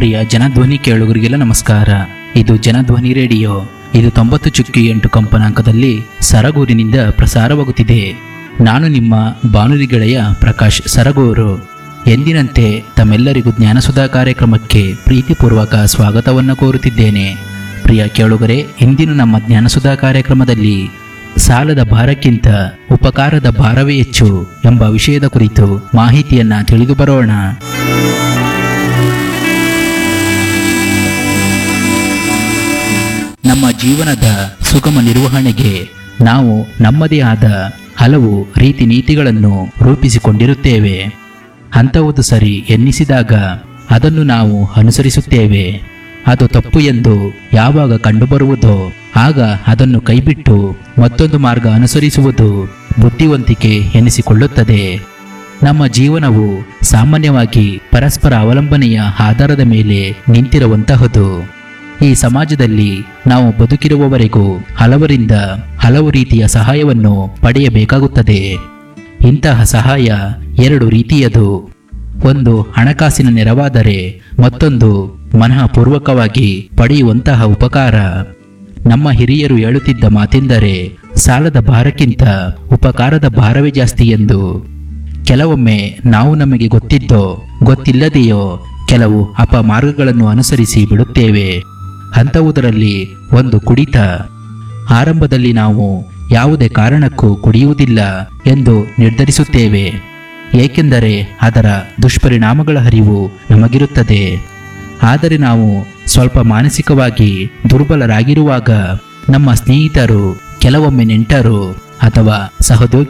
ಪ್ರಿಯ ಜನಧ್ವನಿ ಕೇಳುಗರಿಗೆಲ್ಲ ನಮಸ್ಕಾರ ಇದು ಜನಧ್ವನಿ ರೇಡಿಯೋ ಇದು ತೊಂಬತ್ತು ಚುಕ್ಕಿ ಎಂಟು ಕಂಪನಾಂಕದಲ್ಲಿ ಸರಗೂರಿನಿಂದ ಪ್ರಸಾರವಾಗುತ್ತಿದೆ ನಾನು ನಿಮ್ಮ ಬಾನುಲಿ ಗೆಳೆಯ ಪ್ರಕಾಶ್ ಸರಗೂರು ಎಂದಿನಂತೆ ತಮ್ಮೆಲ್ಲರಿಗೂ ಜ್ಞಾನಸುಧಾ ಕಾರ್ಯಕ್ರಮಕ್ಕೆ ಪ್ರೀತಿಪೂರ್ವಕ ಸ್ವಾಗತವನ್ನು ಕೋರುತ್ತಿದ್ದೇನೆ ಪ್ರಿಯ ಕೇಳುಗರೆ ಇಂದಿನ ನಮ್ಮ ಜ್ಞಾನಸುಧಾ ಕಾರ್ಯಕ್ರಮದಲ್ಲಿ ಸಾಲದ ಭಾರಕ್ಕಿಂತ ಉಪಕಾರದ ಭಾರವೇ ಹೆಚ್ಚು ಎಂಬ ವಿಷಯದ ಕುರಿತು ಮಾಹಿತಿಯನ್ನ ತಿಳಿದು ಬರೋಣ ನಮ್ಮ ಜೀವನದ ಸುಗಮ ನಿರ್ವಹಣೆಗೆ ನಾವು ನಮ್ಮದೇ ಆದ ಹಲವು ರೀತಿ ನೀತಿಗಳನ್ನು ರೂಪಿಸಿಕೊಂಡಿರುತ್ತೇವೆ ಅಂಥವುದು ಸರಿ ಎನ್ನಿಸಿದಾಗ ಅದನ್ನು ನಾವು ಅನುಸರಿಸುತ್ತೇವೆ ಅದು ತಪ್ಪು ಎಂದು ಯಾವಾಗ ಕಂಡುಬರುವುದೋ ಆಗ ಅದನ್ನು ಕೈಬಿಟ್ಟು ಮತ್ತೊಂದು ಮಾರ್ಗ ಅನುಸರಿಸುವುದು ಬುದ್ಧಿವಂತಿಕೆ ಎನಿಸಿಕೊಳ್ಳುತ್ತದೆ ನಮ್ಮ ಜೀವನವು ಸಾಮಾನ್ಯವಾಗಿ ಪರಸ್ಪರ ಅವಲಂಬನೆಯ ಆಧಾರದ ಮೇಲೆ ನಿಂತಿರುವಂತಹದು ಈ ಸಮಾಜದಲ್ಲಿ ನಾವು ಬದುಕಿರುವವರೆಗೂ ಹಲವರಿಂದ ಹಲವು ರೀತಿಯ ಸಹಾಯವನ್ನು ಪಡೆಯಬೇಕಾಗುತ್ತದೆ ಇಂತಹ ಸಹಾಯ ಎರಡು ರೀತಿಯದು ಒಂದು ಹಣಕಾಸಿನ ನೆರವಾದರೆ ಮತ್ತೊಂದು ಮನಃಪೂರ್ವಕವಾಗಿ ಪಡೆಯುವಂತಹ ಉಪಕಾರ ನಮ್ಮ ಹಿರಿಯರು ಹೇಳುತ್ತಿದ್ದ ಮಾತೆಂದರೆ ಸಾಲದ ಭಾರಕ್ಕಿಂತ ಉಪಕಾರದ ಭಾರವೇ ಜಾಸ್ತಿ ಎಂದು ಕೆಲವೊಮ್ಮೆ ನಾವು ನಮಗೆ ಗೊತ್ತಿದ್ದೋ ಗೊತ್ತಿಲ್ಲದೆಯೋ ಕೆಲವು ಅಪಮಾರ್ಗಗಳನ್ನು ಅನುಸರಿಸಿ ಬಿಡುತ್ತೇವೆ ಅಂಥವುದರಲ್ಲಿ ಒಂದು ಕುಡಿತ ಆರಂಭದಲ್ಲಿ ನಾವು ಯಾವುದೇ ಕಾರಣಕ್ಕೂ ಕುಡಿಯುವುದಿಲ್ಲ ಎಂದು ನಿರ್ಧರಿಸುತ್ತೇವೆ ಏಕೆಂದರೆ ಅದರ ದುಷ್ಪರಿಣಾಮಗಳ ಅರಿವು ನಮಗಿರುತ್ತದೆ ಆದರೆ ನಾವು ಸ್ವಲ್ಪ ಮಾನಸಿಕವಾಗಿ ದುರ್ಬಲರಾಗಿರುವಾಗ ನಮ್ಮ ಸ್ನೇಹಿತರು ಕೆಲವೊಮ್ಮೆ ನೆಂಟರು ಅಥವಾ ಸಹೋದ್ಯೋಗಿ